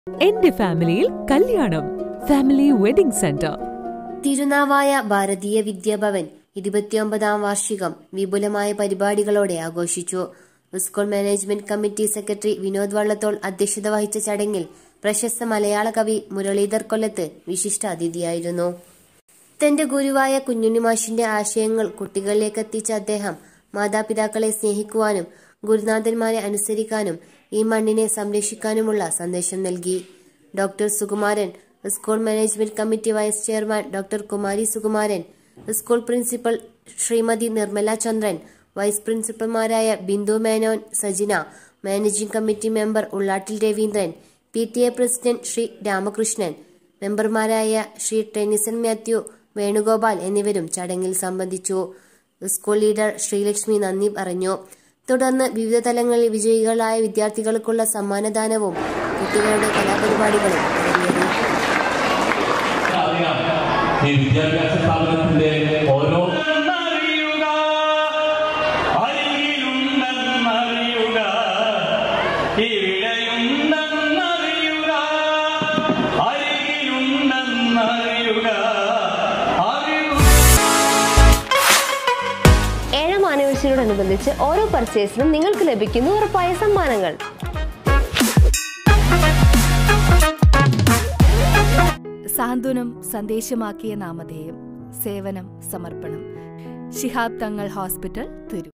എന്റെ ഫാമിലിയിൽ കല്യാണം ഫാമിലി വെഡിംഗ് സെന്റർ തിരുനാവായ ഭാരതീയ വിദ്യാഭവൻ ഇരുപത്തിയൊമ്പതാം വാർഷികം വിപുലമായ പരിപാടികളോടെ ആഘോഷിച്ചു school management committee secretary Vinod Vallathol അധ്യക്ഷത വഹിച്ച ചടങ്ങിൽ പ്രശസ്ത മലയാള കവി മുരളീധർ കൊല്ലത്ത് വിശിഷ്ട അതിഥിയായിരുന്നു തന്റെ ഗുരുവായ കുഞ്ഞുണ്ണിമാഷിന്റെ ആശയങ്ങൾ കുട്ടികളിലേക്ക് എത്തിച്ച അദ്ദേഹം മാതാപിതാക്കളെ സ്നേഹിക്കുവാനും ഗുരുനാഥന്മാരെ അനുസരിക്കാനും ഈ മണ്ണിനെ സംരക്ഷിക്കാനുമുള്ള സന്ദേശം നൽകി doctor Sukumaran school management committee vice chairman doctor Kumari Sukumaran school principal Shrimati Nirmala Chandran vice പ്രിൻസിപ്പൽമാരായ Bindu Menon Sajina managing committee member Ullattil Raveendran P T A president Shri Ramakrishnan മെമ്പർമാരായ ശ്രീ ടെനിസൺ മാത്യു വേണുഗോപാൽ എന്നിവരും ചടങ്ങിൽ സംബന്ധിച്ചു സ്കൂൾ ലീഡർ ശ്രീലക്ഷ്മി നന്ദി പറഞ്ഞു തുടർന്ന് വിവിധ തലങ്ങളിൽ വിജയികളായ വിദ്യാർത്ഥികൾക്കുള്ള സമ്മാനദാനവും കുട്ടികളുടെ കലാപരിപാടികളും അരങ്ങേറി അറിയാം ഈ വിദ്യാഭ്യാസ സ്ഥാപനത്തിന്റെ ഓരോ അറിയുക അരികിലുണ്ടെന്നറിയുക ഇവിടെയുണ്ടെന്നറിയുക അരികിലുണ്ടെന്നറിയുക അറിയുക ഏഴാം ആനിവേഴ്സറിയോടനുബന്ധിച്ച് ഓരോ പർച്ചേസിനും നിങ്ങൾക്ക് ലഭിക്കുന്നു ഉറപ്പായ സമ്മാനങ്ങൾ സാന്ത്വനം സന്ദേശമാക്കിയ നാമധേയം സേവനം സമർപ്പണം ശിഹാബ് തങ്ങൾ ഹോസ്പിറ്റൽ തിരു